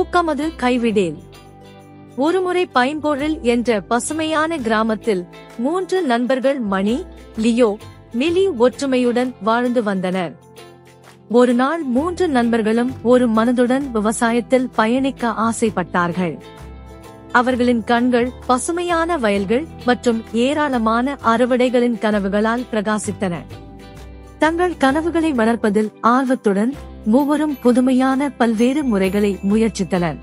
ஊக்கமது கைவிடேல் ஒருமுறை பைம்பொழில் என்ற பசுமையான கிராமத்தில் மூன்று நண்பர்கள் மணி லியோ மிலி ஒற்றுமையுடன் வாழ்ந்து வந்தனர் ஒரு நாள் மூன்று நண்பர்களும் ஒரு மனதுடன் விவசாயத்தில் பயணிக்க ஆசைப்பட்டார்கள் அவர்களின் கண்கள் பசுமையான வயல்கள் மற்றும் ஏராளமான அறுவடைகளின் கனவுகளால் பிரகாசித்தன தங்கள் கனவுகளை வளர்ப்பதில் ஆர்வத்துடன் மூவரும் புதுமையான பல்வேறு முறைகளை முயற்சித்தனர்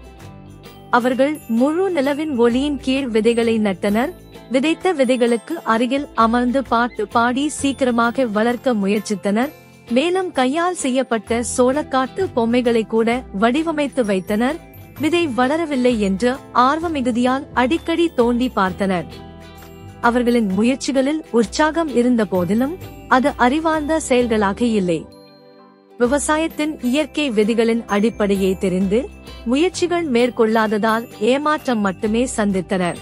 அவர்கள் முழு நிலவின் ஒளியின் கீழ் விதைகளை நட்டனர் விதைத்த விதைகளுக்கு அருகில் அமர்ந்து பாட்டு பாடி சீக்கிரமாக வளர்க்க முயற்சித்தனர் மேலும் கையால் செய்யப்பட்ட சோளக்காட்டு பொம்மைகளை கூட வடிவமைத்து வைத்தனர் விதை வளரவில்லை என்று ஆர்வ மிகுதியால் அடிக்கடி தோண்டி பார்த்தனர் அவர்களின் முயற்சிகளில் உற்சாகம் இருந்த போதிலும் அது அறிவார்ந்த செயல்களாக இல்லை விவசாயத்தின் இயற்கை விதிகளின் அடிப்படையை தெரிந்து முயற்சிகள் மேற்கொள்ளாததால் ஏமாற்றம் மட்டுமே சந்தித்தனர்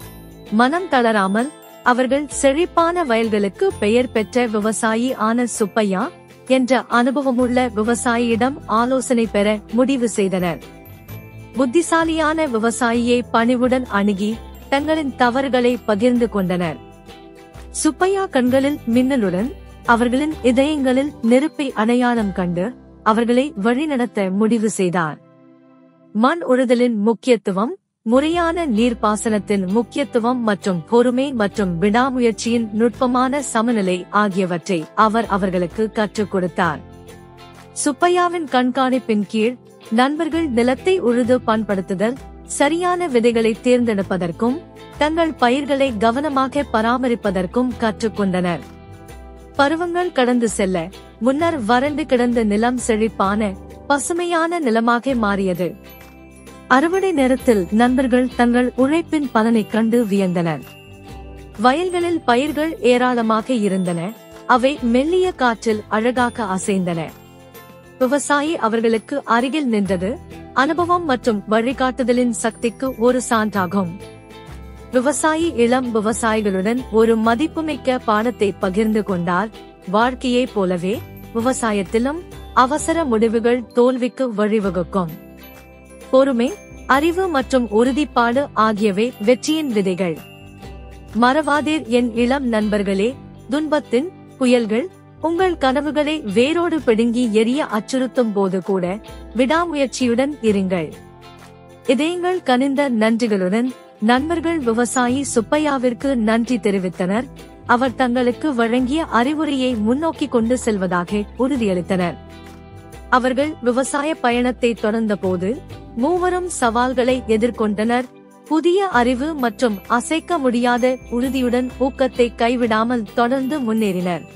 மனம் தளராமல் அவர்கள் செழிப்பான வயல்களுக்கு பெயர் பெற்ற விவசாயி ஆன சுப்பையா என்ற அனுபவமுள்ள விவசாயியிடம் ஆலோசனை பெற முடிவு செய்தனர் புத்திசாலியான விவசாயியை பணிவுடன் அணுகி தங்களின் தவறுகளை பகிர்ந்து கொண்டனர் சுப்பையா கண்களில் மின்னலுடன் அவர்களின் இதயங்களில் நெருப்பை அடையாளம் கண்டு அவர்களை வழிநடத்த முடிவு செய்தார் மண் உழுதலின் முக்கியத்துவம் முறையான நீர்ப்பாசனத்தின் முக்கியத்துவம் மற்றும் பொறுமை மற்றும் விடாமுயற்சியின் நுட்பமான சமநிலை ஆகியவற்றை அவர் அவர்களுக்கு கற்றுக் கொடுத்தார் சுப்பையாவின் கண்காணிப்பின் கீழ் நண்பர்கள் நிலத்தை உழுது பண்படுத்துதல் சரியான விதைகளை தேர்ந்தெடுப்பதற்கும் தங்கள் பயிர்களை கவனமாக பராமரிப்பதற்கும் கற்றுக்கொண்டனர் பருவங்கள் கடந்து செல்ல முன்னர் வறண்டு கிடந்த நிலம் செழிப்பான பசுமையான நிலமாக மாறியது அறுவடை நேரத்தில் நண்பர்கள் தங்கள் உழைப்பின் பலனைக் கண்டு வியந்தனர் வயல்களில் பயிர்கள் ஏராளமாக இருந்தன அவை மெல்லிய காற்றில் அழகாக அசைந்தன விவசாயி அவர்களுக்கு அருகில் நின்றது அனுபவம் மற்றும் வழிகாட்டுதலின் சக்திக்கு ஒரு சான்றாகும் விவசாயி இளம் விவசாயிகளுடன் ஒரு மதிப்புமிக்க பாடத்தை பகிர்ந்து கொண்டார் வாழ்க்கையைப் போலவே விவசாயத்திலும் அவசர முடிவுகள் தோல்விக்கு வழிவகுக்கும் பொறுமை அறிவு மற்றும் உறுதிப்பாடு ஆகியவை வெற்றியின் விதைகள் மறவாதீர் என் இளம் நண்பர்களே துன்பத்தின் புயல்கள் உங்கள் கனவுகளை வேரோடு பிடுங்கி எரிய அச்சுறுத்தும் போது கூட விடாமுயற்சியுடன் இருங்கள் இதயங்கள் கனிந்த நன்றிகளுடன் நண்பர்கள் விவசாயி சுப்பையாவிற்கு நன்றி தெரிவித்தனர் அவர் தங்களுக்கு வழங்கிய அறிவுரையை முன்னோக்கி கொண்டு செல்வதாக உறுதியளித்தனர் அவர்கள் விவசாய பயணத்தை தொடர்ந்தபோது மூவரும் சவால்களை எதிர்கொண்டனர் புதிய அறிவு மற்றும் அசைக்க முடியாத உறுதியுடன் ஊக்கத்தை கைவிடாமல் தொடர்ந்து முன்னேறினர்